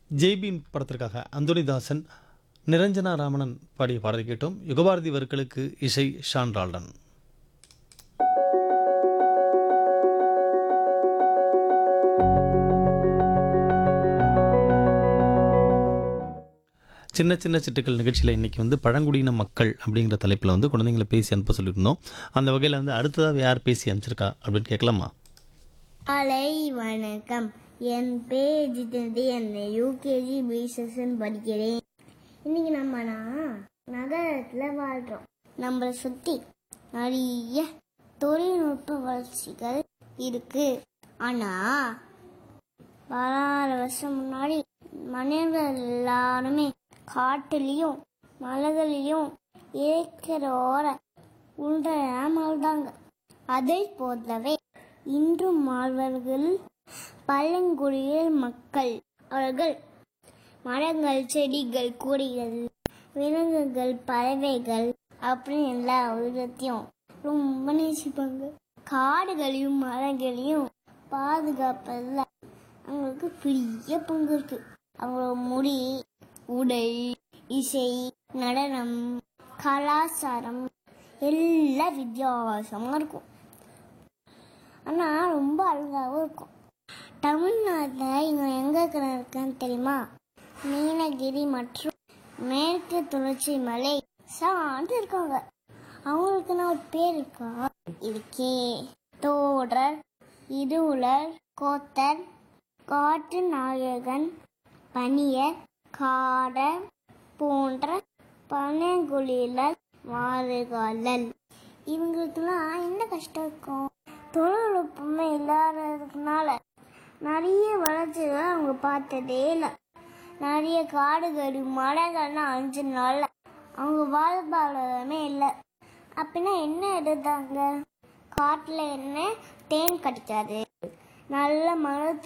ஜெய்பீம் படத்திற்காக அந்தோனிதாசன் நிரஞ்சனா ராமணன் பாடிய பாடலை கேட்டோம் யுகபாரதி வர்களுக்கு இசை ஷான் ரால்டன் சின்ன சின்ன சிட்டுக்கள் நிகழ்ச்சியில் இன்றைக்கி வந்து பழங்குடியின மக்கள் அப்படிங்கிற தலைப்பில் வந்து குழந்தைங்களை பேசி அனுப்ப சொல்லியிருந்தோம் அந்த வகையில் வந்து அடுத்ததாக யார் பேசி அனுப்பிச்சிருக்கா அப்படின்னு கேட்கலாமா காலை வணக்கம் என் பேர் ஜிதேந்தி என்ன யூகேஜி பி செஷன் படிக்கிறேன் இன்னைக்கு நம்ம நான் நகரத்தில் வாழ்கிறோம் நம்மளை சுற்றி நிறைய தொழில்நுட்ப வளர்ச்சிகள் இருக்கு ஆனால் பலாயிரம் வருஷம் முன்னாடி மனிதர்கள் எல்லாருமே காட்டுலேயும் மலைகள்லையும் ஏக்கரோர உண்டாக வாழ்ந்தாங்க அதை போலவே இன்றும் வாழ்வர்கள் பழங்குடியியல் மக்கள் அவர்கள் மரங்கள் செடிகள் கொடிகள் விலங்குகள் பறவைகள் அப்படின்னு எல்லா உலகத்தையும் ரொம்ப நேசிப்பாங்க காடுகளையும் மரங்களையும் பாதுகாப்பதில் அவங்களுக்கு பெரிய பங்கு இருக்கு அவங்களோட முடி உடை இசை நடனம் கலாச்சாரம் எல்லாம் வித்தியாசமா இருக்கும் ஆனால் ரொம்ப அழகாகவும் இருக்கும் தமிழ்நாட்டில் இங்கே எங்கே இருக்குன்னு தெரியுமா நீலகிரி மற்றும் மேற்கு தொடர்ச்சி மலை சார்ந்து இருக்காங்க அவங்களுக்குன்னு ஒரு பேர் இருக்கா இருக்கே தோடர் இருளர் கோத்தர் காட்டு நாயகன் பனியர் காடர் போன்ற பனங்குழிலர் மாறுகாலல் இவங்களுக்குலாம் என்ன கஷ்டம் இருக்கும் தொழில்நுட்பமே இல்லாததுனால நிறைய வளர்ச்சிகளை அவங்க பார்த்ததே இல்லை நிறைய காடுகள் மலைகள்லாம் அழிஞ்சதுனால அவங்க வாழ்வாதாரமே இல்லை அப்படின்னா என்ன எடுத்தாங்க காட்டில் என்ன தேன் கிடைக்காது நல்ல மழை